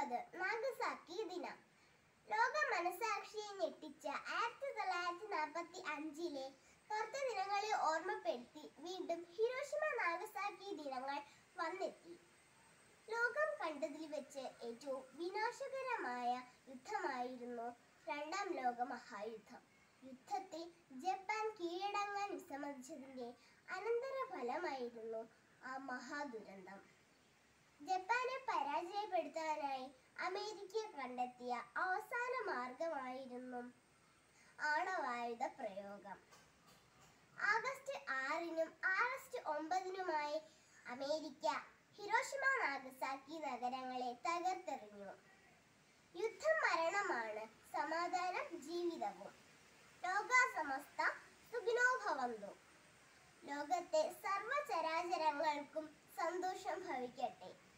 മുപ്പത് നാഗസാക്കി ദിനം ലോക മനസാക്ഷിയെ ഞെട്ടിച്ച ആയിരത്തി തൊള്ളായിരത്തി നാൽപ്പത്തി അഞ്ചിലെ കറുത്ത ദിനങ്ങളെ ഓർമ്മപ്പെടുത്തി വീണ്ടും ഹിരോഷിമ നാഗസാക്കി ദിനങ്ങൾ വന്നെത്തി ലോകം കണ്ടതിൽ വെച്ച് ഏറ്റവും വിനാശകരമായ യുദ്ധമായിരുന്നു രണ്ടാം ലോക മഹായുദ്ധം യുദ്ധത്തിൽ ജപ്പാൻ കീഴടങ്ങാൻ വിസമ്മതിച്ചതിന്റെ അനന്തരഫലമായിരുന്നു ആ മഹാദുരന്തം ജപ്പാനെ പരാജയപ്പെടുത്താനായി അമേരിക്ക കണ്ടെത്തിയ അവസാന മാർഗമായിരുന്നു ആണവായുധ പ്രയോഗം ആഗസ്റ്റ് ആറിനും ആഗസ്റ്റ് ഒമ്പതിനുമായി അമേരിക്ക ഹിരോഷിമ നാഗസാക്കി നഗരങ്ങളെ തകർത്തെറിഞ്ഞു യുദ്ധം മരണമാണ് സമാധാനം ജീവിതവും ലോകാസമസ്ത സുഖിനോ ഭവന്തു ലോകത്തെ സർവചരാചരങ്ങൾക്കും സന്തോഷം ഭവിക്കട്ടെ